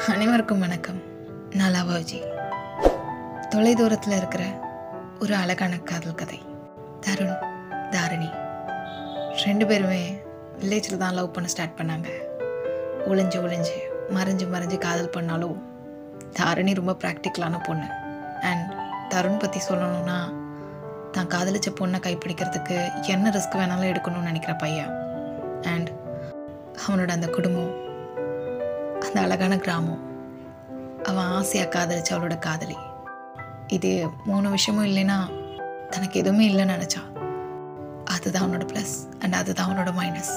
அனைவருக்கும் வணக்கம் நான் லவாஜி தொலைதூரத்தில் இருக்கிற ஒரு அழகான காதல் கதை தருண் தாரிணி ரெண்டு பேருமே வில்லேஜில் தான் லவ் பண்ண ஸ்டார்ட் பண்ணாங்க ஒளிஞ்சு ஒளிஞ்சு மறைஞ்சு மறைஞ்சு காதல் பண்ணாலும் தாரிணி ரொம்ப ப்ராக்டிக்கலான பொண்ணு அண்ட் தருண் பற்றி சொல்லணும்னா தான் காதலிச்ச பொண்ணை கைப்பிடிக்கிறதுக்கு என்ன ரிஸ்க் வேணாலும் எடுக்கணும்னு நினைக்கிற பையன் அண்ட் அவனோட அந்த குடும்பம் அந்த அழகான கிராமம் அவன் ஆசையாக காதலிச்ச அவளோட காதலி இது மூணு விஷயமும் இல்லைன்னா தனக்கு எதுவுமே இல்லைன்னு நினச்சா அதுதான் அவனோட ப்ளஸ் அண்ட் அதுதான் அவனோட மைனஸ்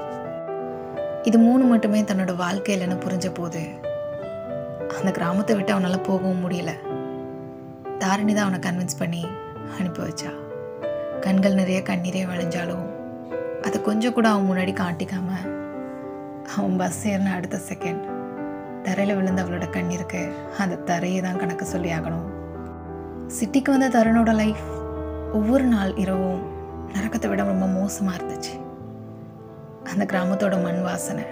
இது மூணு மட்டுமே தன்னோட வாழ்க்கை இல்லைன்னு புரிஞ்ச போது அந்த கிராமத்தை விட்டு அவனால் போகவும் முடியல தாரிணி தான் அவனை கன்வின்ஸ் பண்ணி அனுப்பி வச்சா கண்கள் நிறைய கண்ணீரே வளைஞ்சாலும் அதை கொஞ்சம் கூட அவன் முன்னாடி காட்டிக்காம அவன் பஸ் ஏறின அடுத்த செகண்ட் தரையில் விழுந்த அவளோட கண்ணீருக்கு அந்த தரையை தான் கணக்கு சொல்லி ஆகணும் சிட்டிக்கு வந்த தருணோட லைஃப் ஒவ்வொரு நாள் இரவும் நரக்கத்தை விட ரொம்ப மோசமாக இருந்துச்சு அந்த கிராமத்தோட மண் வாசனை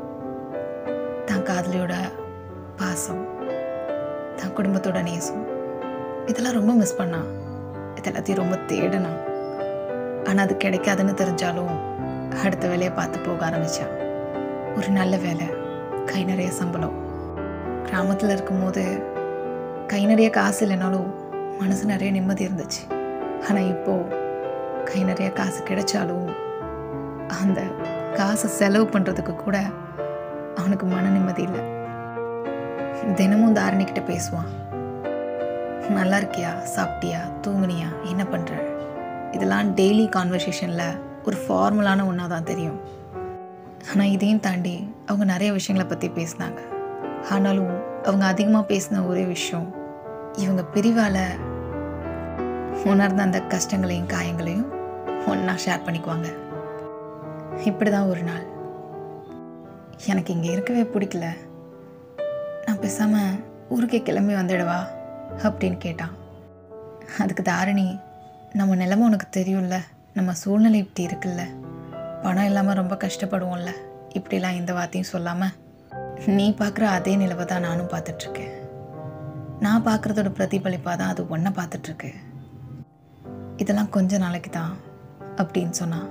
தான் காதலியோட பாசம் தான் குடும்பத்தோட நேசம் இதெல்லாம் ரொம்ப மிஸ் பண்ணான் இது எல்லாத்தையும் ரொம்ப தேடினான் ஆனால் அது கிடைக்காதுன்னு தெரிஞ்சாலும் அடுத்த வேலையை பார்த்து போக ஆரம்பிச்சான் ஒரு நல்ல வேலை கை நிறைய சம்பளம் கிராமத்தில் இருக்கும்போது கை நிறைய காசு இல்லைனாலும் மனசு நிறைய நிம்மதி இருந்துச்சு ஆனால் இப்போது கை நிறைய காசு கிடைச்சாலும் அந்த காசை செலவு பண்ணுறதுக்கு கூட அவனுக்கு மன நிம்மதி இல்லை தினமும் தாரணிக்கிட்ட பேசுவான் நல்லா இருக்கியா சாப்பிட்டியா தூங்குனியா என்ன பண்ணுற இதெல்லாம் டெய்லி கான்வர்சேஷனில் ஒரு ஃபார்மலான ஒன்றா தான் தெரியும் ஆனால் இதையும் தாண்டி அவங்க நிறைய விஷயங்களை பற்றி பேசினாங்க ஆனாலும் அவங்க அதிகமாக பேசின ஒரே விஷயம் இவங்க பிரிவால் உணர்ந்த அந்த கஷ்டங்களையும் காயங்களையும் ஒன்றா ஷேர் பண்ணிக்குவாங்க இப்படி தான் ஒரு நாள் எனக்கு இங்கே இருக்கவே பிடிக்கல நான் பேசாமல் ஊருக்கே கிளம்பி வந்துடவா அப்படின்னு கேட்டான் அதுக்கு தாரிணி நம்ம நிலைமை உனக்கு தெரியும்ல நம்ம சூழ்நிலை இப்படி இருக்குல்ல பணம் இல்லாமல் ரொம்ப கஷ்டப்படுவோம்ல இப்படிலாம் எந்த வார்த்தையும் சொல்லாமல் நீ பார்க்குற அதே நிலவை தான் நானும் பார்த்துட்ருக்கேன் நான் பார்க்குறதோட பிரதிபலிப்பாக தான் அது ஒன்றை பார்த்துட்ருக்கு இதெல்லாம் கொஞ்ச நாளைக்கு தான் அப்படின்னு சொன்னான்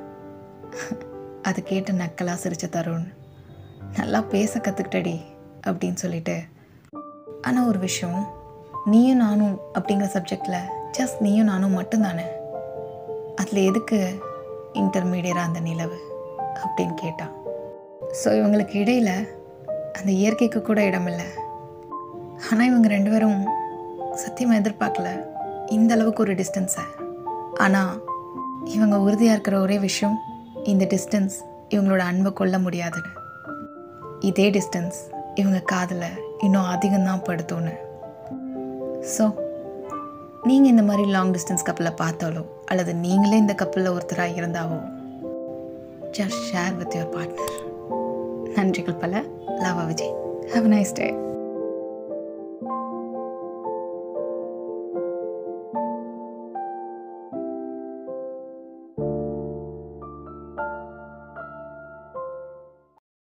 அது கேட்டு நக்கலாக சிரிச்ச தருண் நல்லா பேச கற்றுக்கிட்டடி அப்படின்னு சொல்லிட்டு ஆனால் ஒரு விஷயம் நீயும் நானும் அப்படிங்கிற சப்ஜெக்டில் ஜஸ்ட் நீயும் நானும் மட்டும்தானே அதில் எதுக்கு இன்டர்மீடியராக அந்த நிலவு அப்படின்னு கேட்டான் ஸோ இவங்களுக்கு இடையில் அந்த இயற்கைக்கு கூட இடமில்லை ஆனால் இவங்க ரெண்டு பேரும் சத்தியமாக எதிர்பார்க்கல இந்த அளவுக்கு ஒரு டிஸ்டன்ஸை ஆனால் இவங்க உறுதியாக இருக்கிற ஒரே விஷயம் இந்த டிஸ்டன்ஸ் இவங்களோட அன்பை கொள்ள முடியாதுன்னு இதே டிஸ்டன்ஸ் இவங்க காதில் இன்னும் அதிகம்தான் படுத்தோன்னு ஸோ நீங்கள் இந்த மாதிரி லாங் டிஸ்டன்ஸ் கப்பலை பார்த்தாலோ அல்லது நீங்களே இந்த கப்பலில் ஒருத்தராக இருந்தாவோ just share with your partner நன்றிகள் பல love Vijay have nice day